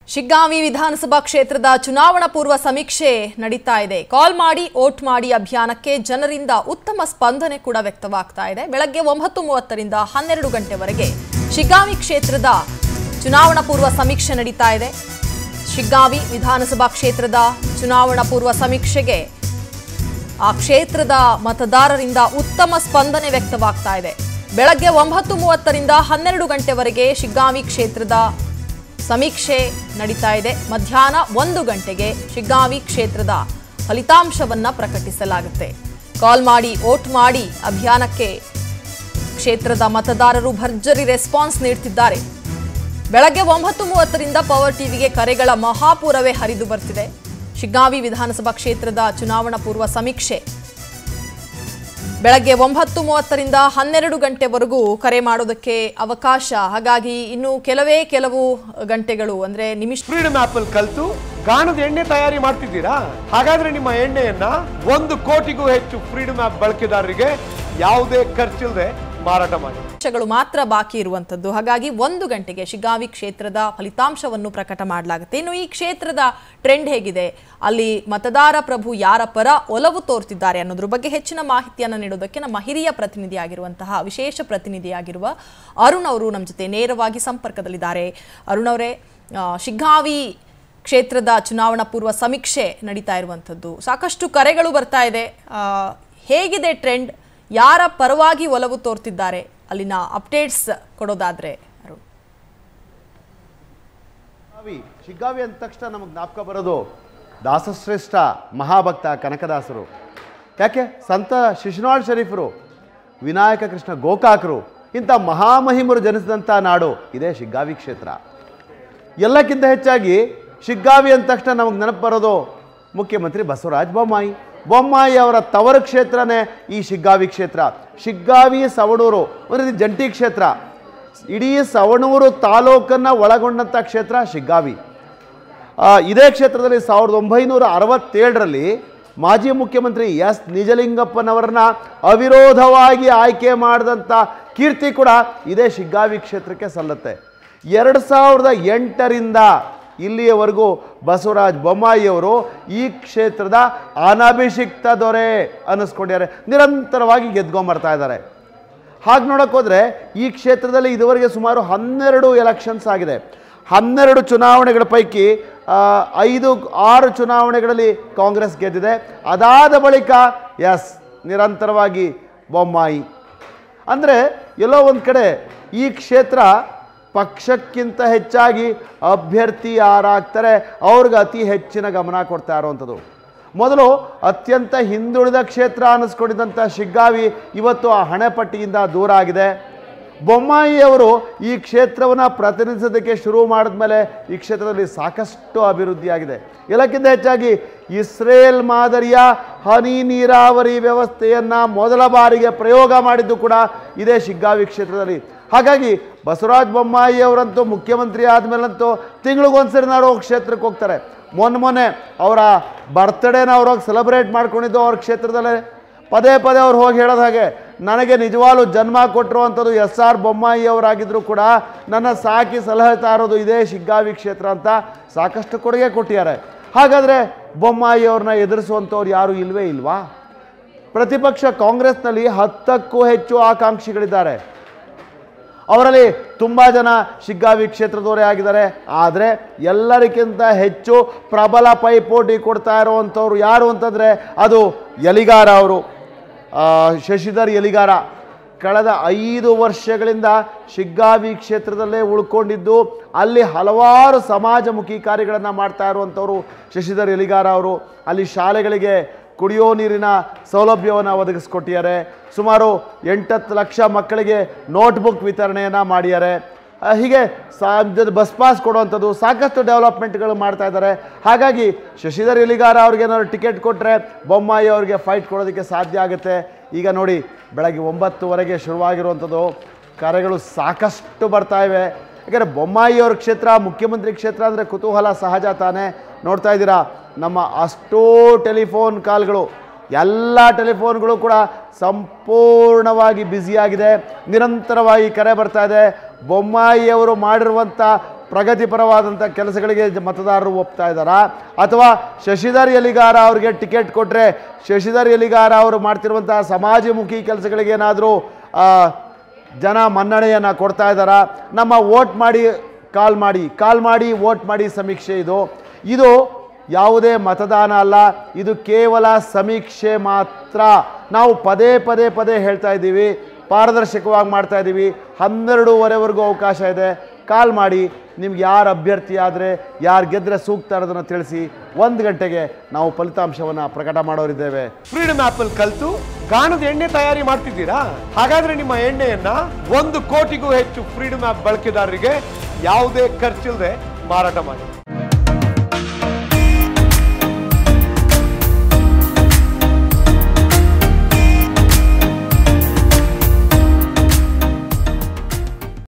ಶಿಗ್ಗಾಂವಿ ವಿಧಾನಸಭಾ ಕ್ಷೇತ್ರದ ಚುನಾವಣಾ ಪೂರ್ವ ಸಮೀಕ್ಷೆ ನಡೀತಾ ಇದೆ ಕಾಲ್ ಮಾಡಿ ಓಟ್ ಮಾಡಿ ಅಭಿಯಾನಕ್ಕೆ ಜನರಿಂದ ಉತ್ತಮ ಸ್ಪಂದನೆ ಕೂಡ ವ್ಯಕ್ತವಾಗ್ತಾ ಇದೆ ಬೆಳಗ್ಗೆ ಒಂಬತ್ತು ಮೂವತ್ತರಿಂದ ಹನ್ನೆರಡು ಗಂಟೆವರೆಗೆ ಶಿಗ್ಗಾಂವಿ ಕ್ಷೇತ್ರದ ಚುನಾವಣಾ ಪೂರ್ವ ಸಮೀಕ್ಷೆ ನಡೀತಾ ಇದೆ ಶಿಗ್ಗಾಂವಿ ವಿಧಾನಸಭಾ ಕ್ಷೇತ್ರದ ಚುನಾವಣಾ ಪೂರ್ವ ಸಮೀಕ್ಷೆಗೆ ಆ ಕ್ಷೇತ್ರದ ಮತದಾರರಿಂದ ಉತ್ತಮ ಸ್ಪಂದನೆ ವ್ಯಕ್ತವಾಗ್ತಾ ಇದೆ ಬೆಳಗ್ಗೆ ಒಂಬತ್ತು ಮೂವತ್ತರಿಂದ ಹನ್ನೆರಡು ಗಂಟೆವರೆಗೆ ಶಿಗ್ಗಾಂವಿ ಕ್ಷೇತ್ರದ ಸಮೀಕ್ಷೆ ನಡೀತಾ ಇದೆ ಮಧ್ಯಾಹ್ನ ಒಂದು ಗಂಟೆಗೆ ಶಿಗ್ಗಾಂವಿ ಕ್ಷೇತ್ರದ ಫಲಿತಾಂಶವನ್ನ ಪ್ರಕಟಿಸಲಾಗುತ್ತೆ ಕಾಲ್ ಮಾಡಿ ವೋಟ್ ಮಾಡಿ ಅಭಿಯಾನಕ್ಕೆ ಕ್ಷೇತ್ರದ ಮತದಾರರು ಭರ್ಜರಿ ರೆಸ್ಪಾನ್ಸ್ ನೀಡ್ತಿದ್ದಾರೆ ಬೆಳಗ್ಗೆ ಒಂಬತ್ತು ಮೂವತ್ತರಿಂದ ಪವರ್ ಟಿವಿಗೆ ಕರೆಗಳ ಮಹಾಪೂರವೇ ಹರಿದು ಬರ್ತಿದೆ ಶಿಗ್ಗಾಂವಿ ವಿಧಾನಸಭಾ ಕ್ಷೇತ್ರದ ಚುನಾವಣಾ ಪೂರ್ವ ಸಮೀಕ್ಷೆ ಬೆಳಗ್ಗೆ ಒಂಬತ್ತು ಮೂವತ್ತರಿಂದ ಹನ್ನೆರಡು ಗಂಟೆವರೆಗೂ ಕರೆ ಮಾಡೋದಕ್ಕೆ ಅವಕಾಶ ಹಾಗಾಗಿ ಇನ್ನು ಕೆಲವೇ ಕೆಲವು ಗಂಟೆಗಳು ಅಂದ್ರೆ ನಿಮಿಷ ಫ್ರೀಡಮ್ ಆಪ್ ಅಲ್ಲಿ ಕಲ್ತು ಗಾಣದ ಎಣ್ಣೆ ತಯಾರಿ ಮಾಡ್ತಿದ್ದೀರಾ ಹಾಗಾದ್ರೆ ನಿಮ್ಮ ಎಣ್ಣೆಯನ್ನ ಒಂದು ಕೋಟಿಗೂ ಹೆಚ್ಚು ಫ್ರೀಡಮ್ ಆಪ್ ಬಳಕೆದಾರರಿಗೆ ಯಾವುದೇ ಖರ್ಚಿಲ್ಲದೆ ಮಾರಾಟ ಮಾಡಿ ನಿಮಿಷಗಳು ಮಾತ್ರ ಬಾಕಿ ಇರುವಂತದ್ದು ಹಾಗಾಗಿ ಒಂದು ಗಂಟೆಗೆ ಶಿಗ್ಗಾಂವಿ ಕ್ಷೇತ್ರದ ಫಲಿತಾಂಶವನ್ನು ಪ್ರಕಟ ಮಾಡಲಾಗುತ್ತೆ ಇನ್ನು ಈ ಕ್ಷೇತ್ರದ ಟ್ರೆಂಡ್ ಹೇಗಿದೆ ಅಲ್ಲಿ ಮತದಾರ ಪ್ರಭು ಯಾರ ಪರ ಒಲವು ತೋರ್ತಿದ್ದಾರೆ ಅನ್ನೋದ್ರ ಬಗ್ಗೆ ಹೆಚ್ಚಿನ ಮಾಹಿತಿಯನ್ನು ನೀಡೋದಕ್ಕೆ ನಮ್ಮ ಹಿರಿಯ ಪ್ರತಿನಿಧಿಯಾಗಿರುವಂತಹ ವಿಶೇಷ ಪ್ರತಿನಿಧಿಯಾಗಿರುವ ಅರುಣ್ ಅವರು ನಮ್ಮ ಜೊತೆ ನೇರವಾಗಿ ಸಂಪರ್ಕದಲ್ಲಿದ್ದಾರೆ ಅರುಣ್ ಅವರೇ ಆ, ಶಿಗ್ಗಾಂವಿ ಕ್ಷೇತ್ರದ ಚುನಾವಣಾ ಪೂರ್ವ ಸಮೀಕ್ಷೆ ನಡೀತಾ ಇರುವಂಥದ್ದು ಸಾಕಷ್ಟು ಕರೆಗಳು ಬರ್ತಾ ಇದೆ ಆ, ಹೇಗಿದೆ ಟ್ರೆಂಡ್ ಯಾರ ಪರವಾಗಿ ಒಲವು ತೋರ್ತಿದ್ದಾರೆ ಅಲ್ಲಿನ ಅಪ್ಡೇಟ್ಸ್ ಕೊಡೋದಾದ್ರೆ ಅರುಣ್ ಶಿಗ್ಗಾವಿ ಶಿಗ್ಗಾವಿ ಅಂದ ತಕ್ಷಣ ನಮಗೆ ಜ್ಞಾಪಕ ಬರೋದು ದಾಸಶ್ರೇಷ್ಠ ಮಹಾಭಕ್ತ ಕನಕದಾಸರು ಯಾಕೆ ಸಂತ ಶಿಶುನಾಳ್ ಶರೀಫರು ವಿನಾಯಕ ಕೃಷ್ಣ ಗೋಕಾಕರು ಇಂಥ ಮಹಾಮಹಿಮರು ಜನಿಸಿದಂಥ ನಾಡು ಇದೇ ಶಿಗ್ಗಾವಿ ಕ್ಷೇತ್ರ ಎಲ್ಲಕ್ಕಿಂತ ಹೆಚ್ಚಾಗಿ ಶಿಗ್ಗಾವಿ ಅಂದ ತಕ್ಷಣ ನಮಗೆ ನೆನಪು ಬರೋದು ಮುಖ್ಯಮಂತ್ರಿ ಬಸವರಾಜ ಬೊಮ್ಮಾಯಿ ಬೊಮ್ಮಾಯಿ ಅವರ ತವರು ಕ್ಷೇತ್ರನೇ ಈ ಶಿಗ್ಗಾವಿ ಕ್ಷೇತ್ರ ಶಿಗ್ಗಾವಿ ಸವಣೂರು ಒಂದು ರೀತಿ ಜಂಟಿ ಕ್ಷೇತ್ರ ಇಡೀ ಸವಣೂರು ತಾಲೂಕನ್ನು ಒಳಗೊಂಡಂಥ ಕ್ಷೇತ್ರ ಶಿಗ್ಗಾವಿ ಆ, ಇದೇ ಕ್ಷೇತ್ರದಲ್ಲಿ ಸಾವಿರದ ಒಂಬೈನೂರ ಅರವತ್ತೇಳರಲ್ಲಿ ಮಾಜಿ ಮುಖ್ಯಮಂತ್ರಿ ಎಸ್ ನಿಜಲಿಂಗಪ್ಪನವರನ್ನ ಅವಿರೋಧವಾಗಿ ಆಯ್ಕೆ ಮಾಡಿದಂಥ ಕೀರ್ತಿ ಕೂಡ ಇದೇ ಶಿಗ್ಗಾವಿ ಕ್ಷೇತ್ರಕ್ಕೆ ಸಲ್ಲುತ್ತೆ ಎರಡು ಸಾವಿರದ ಎಂಟರಿಂದ ಇಲ್ಲಿಯವರೆಗೂ ಬಸವರಾಜ ಬೊಮ್ಮಾಯಿಯವರು ಈ ಕ್ಷೇತ್ರದ ಅನಭಿಷಿಕ್ತ ದೊರೆ ಅನ್ನಿಸ್ಕೊಂಡಿದ್ದಾರೆ ನಿರಂತರವಾಗಿ ಗೆದ್ಕೊಂಬರ್ತಾ ಇದ್ದಾರೆ ಹಾಗೆ ನೋಡೋಕೆ ಹೋದರೆ ಈ ಕ್ಷೇತ್ರದಲ್ಲಿ ಇದುವರೆಗೆ ಸುಮಾರು ಹನ್ನೆರಡು ಎಲೆಕ್ಷನ್ಸ್ ಆಗಿದೆ ಹನ್ನೆರಡು ಚುನಾವಣೆಗಳ ಪೈಕಿ ಆ, ಐದು ಆರು ಚುನಾವಣೆಗಳಲ್ಲಿ ಕಾಂಗ್ರೆಸ್ ಗೆದ್ದಿದೆ ಅದಾದ ಬಳಿಕ ಎಸ್ ನಿರಂತರವಾಗಿ ಬೊಮ್ಮಾಯಿ ಅಂದರೆ ಎಲ್ಲೋ ಒಂದು ಕಡೆ ಈ ಕ್ಷೇತ್ರ ಪಕ್ಷಕ್ಕಿಂತ ಹೆಚ್ಚಾಗಿ ಅಭ್ಯರ್ಥಿ ಯಾರಾಗ್ತಾರೆ ಅವ್ರಿಗೆ ಅತಿ ಹೆಚ್ಚಿನ ಗಮನ ಕೊಡ್ತಾ ಇರುವಂಥದ್ದು ಮೊದಲು ಅತ್ಯಂತ ಹಿಂದುಳಿದ ಕ್ಷೇತ್ರ ಅನ್ನಿಸ್ಕೊಂಡಿದ್ದಂಥ ಶಿಗ್ಗಾವಿ ಇವತ್ತು ಆ ಹಣೆಪಟ್ಟಿಯಿಂದ ದೂರ ಆಗಿದೆ ಬೊಮ್ಮಾಯಿಯವರು ಈ ಕ್ಷೇತ್ರವನ್ನು ಪ್ರತಿನಿಧಿಸೋದಕ್ಕೆ ಶುರು ಮಾಡಿದ್ಮೇಲೆ ಈ ಕ್ಷೇತ್ರದಲ್ಲಿ ಸಾಕಷ್ಟು ಅಭಿವೃದ್ಧಿಯಾಗಿದೆ ಎಲ್ಲಕ್ಕಿಂತ ಹೆಚ್ಚಾಗಿ ಇಸ್ರೇಲ್ ಮಾದರಿಯ ಹನಿ ನೀರಾವರಿ ವ್ಯವಸ್ಥೆಯನ್ನು ಮೊದಲ ಬಾರಿಗೆ ಪ್ರಯೋಗ ಮಾಡಿದ್ದು ಕೂಡ ಇದೇ ಶಿಗ್ಗಾವಿ ಕ್ಷೇತ್ರದಲ್ಲಿ ಹಾಗಾಗಿ ಬಸವರಾಜ ಬೊಮ್ಮಾಯಿ ಅವರಂತೂ ಮುಖ್ಯಮಂತ್ರಿ ಆದಮೇಲಂತೂ ತಿಂಗಳಿಗೊಂದ್ಸರಿ ನಾವು ಕ್ಷೇತ್ರಕ್ಕೆ ಹೋಗ್ತಾರೆ ಮೊನ್ನೆ ಮೊನ್ನೆ ಅವರ ಬರ್ತ್ಡೇನ ಅವ್ರು ಹೋಗಿ ಸೆಲೆಬ್ರೇಟ್ ಮಾಡ್ಕೊಂಡಿದ್ದು ಅವ್ರ ಕ್ಷೇತ್ರದಲ್ಲೇ ಪದೇ ಪದೇ ಅವ್ರು ಹೋಗಿ ಹೇಳೋದು ಹಾಗೆ ನನಗೆ ನಿಜವಾಗ್ಲೂ ಜನ್ಮ ಕೊಟ್ಟಿರುವಂಥದ್ದು ಎಸ್ ಆರ್ ಬೊಮ್ಮಾಯಿ ಅವರಾಗಿದ್ದರೂ ಕೂಡ ನನ್ನ ಸಾಕಿ ಸಲಹೆತಾ ಇರೋದು ಇದೇ ಶಿಗ್ಗಾವಿ ಕ್ಷೇತ್ರ ಅಂತ ಸಾಕಷ್ಟು ಕೊಡುಗೆ ಕೊಟ್ಟಿದ್ದಾರೆ ಹಾಗಾದರೆ ಬೊಮ್ಮಾಯಿ ಅವ್ರನ್ನ ಎದುರಿಸುವಂಥವ್ರು ಯಾರೂ ಇಲ್ವೇ ಇಲ್ವಾ ಪ್ರತಿಪಕ್ಷ ಕಾಂಗ್ರೆಸ್ನಲ್ಲಿ ಹತ್ತಕ್ಕೂ ಹೆಚ್ಚು ಆಕಾಂಕ್ಷಿಗಳಿದ್ದಾರೆ ಅವರಲ್ಲಿ ತುಂಬ ಜನ ಶಿಗ್ಗಾವಿ ಕ್ಷೇತ್ರದವರೇ ಆಗಿದ್ದಾರೆ ಆದರೆ ಎಲ್ಲರಿಗಿಂತ ಹೆಚ್ಚು ಪ್ರಬಲ ಪೈಪೋಟಿ ಕೊಡ್ತಾ ಇರುವಂಥವ್ರು ಯಾರು ಅಂತಂದರೆ ಅದು ಯಲಿಗಾರ ಅವರು ಆ, ಶಶಿಧರ್ ಯಲಿಗಾರ ಕಳೆದ ಐದು ವರ್ಷಗಳಿಂದ ಶಿಗ್ಗಾವಿ ಕ್ಷೇತ್ರದಲ್ಲೇ ಉಳ್ಕೊಂಡಿದ್ದು ಅಲ್ಲಿ ಹಲವಾರು ಸಮಾಜಮುಖಿ ಕಾರ್ಯಗಳನ್ನು ಮಾಡ್ತಾ ಇರುವಂಥವ್ರು ಶಶಿಧರ್ ಯಲಿಗಾರ ಅವರು ಅಲ್ಲಿ ಶಾಲೆಗಳಿಗೆ ಕುಡಿಯೋ ನೀರಿನ ಸೌಲಭ್ಯವನ್ನು ಒದಗಿಸ್ಕೊಟ್ಟಿದ್ದಾರೆ ಸುಮಾರು ಎಂಟತ್ತು ಲಕ್ಷ ಮಕ್ಕಳಿಗೆ ನೋಟ್ಬುಕ್ ವಿತರಣೆಯನ್ನು ಮಾಡಿದ್ದಾರೆ ಆ, ಹೀಗೆ ಸಾಧ್ಯದ ಬಸ್ ಪಾಸ್ ಕೊಡುವಂಥದ್ದು ಸಾಕಷ್ಟು ಡೆವಲಪ್ಮೆಂಟ್ಗಳು ಮಾಡ್ತಾ ಇದ್ದಾರೆ ಹಾಗಾಗಿ ಶಶಿಧರ್ ಎಲಿಗಾರ ಅವ್ರಿಗೆ ಏನಾದ್ರು ಟಿಕೆಟ್ ಕೊಟ್ಟರೆ ಬೊಮ್ಮಾಯಿ ಅವ್ರಿಗೆ ಫೈಟ್ ಕೊಡೋದಕ್ಕೆ ಸಾಧ್ಯ ಆಗುತ್ತೆ ಈಗ ನೋಡಿ ಬೆಳಗ್ಗೆ ಒಂಬತ್ತುವರೆಗೆ ಶುರುವಾಗಿರುವಂಥದ್ದು ಕರೆಗಳು ಸಾಕಷ್ಟು ಬರ್ತಾ ಇವೆ ಯಾಕಂದರೆ ಬೊಮ್ಮಾಯಿ ಅವ್ರ ಕ್ಷೇತ್ರ ಮುಖ್ಯಮಂತ್ರಿ ಕ್ಷೇತ್ರ ಅಂದರೆ ಕುತೂಹಲ ಸಹಜ ತಾನೇ ನೋಡ್ತಾ ಇದ್ದೀರಾ ನಮ್ಮ ಅಷ್ಟೋ ಟೆಲಿಫೋನ್ ಕಾಲ್ಗಳು ಎಲ್ಲ ಟೆಲಿಫೋನ್ಗಳು ಕೂಡ ಸಂಪೂರ್ಣವಾಗಿ ಬ್ಯುಸಿಯಾಗಿದೆ ನಿರಂತರವಾಗಿ ಕರೆ ಬರ್ತಾ ಇದೆ ಬೊಮ್ಮಾಯಿಯವರು ಮಾಡಿರುವಂಥ ಪ್ರಗತಿಪರವಾದಂಥ ಕೆಲಸಗಳಿಗೆ ಜ- ಮತದಾರರು ಒಪ್ತಾ ಇದ್ದಾರಾ ಅಥವಾ ಶಶಿಧರ್ ಎಲಿಗಾರ ಅವ್ರಿಗೆ ಟಿಕೆಟ್ ಕೊಟ್ಟರೆ ಶಶಿಧರ್ ಎಲಿಗಾರ ಅವರು ಮಾಡ್ತಿರುವಂಥ ಸಮಾಜಮುಖಿ ಕೆಲಸಗಳಿಗೆ ಏನಾದರೂ ಜನ ಮನ್ನಣೆಯನ್ನು ಕೊಡ್ತಾ ಇದ್ದಾರಾ ನಮ್ಮ ವೋಟ್ ಮಾಡಿ ಕಾಲ್ ಮಾಡಿ ಕಾಲ್ ಮಾಡಿ ವೋಟ್ ಮಾಡಿ ಸಮೀಕ್ಷೆ ಇದು ಇದು ಯಾವುದೇ ಮತದಾನ ಅಲ್ಲ ಇದು ಕೇವಲ ಸಮೀಕ್ಷೆ ಮಾತ್ರ ನಾವು ಪದೇ ಪದೇ ಪದೇ ಹೇಳ್ತಾ ಇದ್ದೀವಿ ಪಾರದರ್ಶಕವಾಗಿ ಮಾಡ್ತಾ ಇದ್ದೀವಿ ಹನ್ನೆರಡೂವರೆವರೆಗೂ ಅವಕಾಶ ಇದೆ ಕಾಲ್ ಮಾಡಿ ನಿಮ್ಗೆ ಯಾರು ಅಭ್ಯರ್ಥಿ ಆದರೆ ಯಾರು ಗೆದ್ದರೆ ಸೂಕ್ತ ಅನ್ನೋದನ್ನು ತಿಳಿಸಿ ಒಂದು ಗಂಟೆಗೆ ನಾವು ಫಲಿತಾಂಶವನ್ನು ಪ್ರಕಟ ಮಾಡೋರಿದ್ದೇವೆ ಫ್ರೀಡಮ್ ಆಪ್ ಅಲ್ಲಿ ಕಲ್ತು ಗಾಣದ ಎಣ್ಣೆ ತಯಾರಿ ಮಾಡ್ತಿದ್ದೀರಾ ಹಾಗಾದ್ರೆ ನಿಮ್ಮ ಎಣ್ಣೆಯನ್ನ ಒಂದು ಕೋಟಿಗೂ ಹೆಚ್ಚು ಫ್ರೀಡಮ್ ಆಪ್ ಬಳಕೆದಾರರಿಗೆ ಯಾವುದೇ ಖರ್ಚಿಲ್ಲದೆ ಮಾರಾಟ ಮಾಡಿ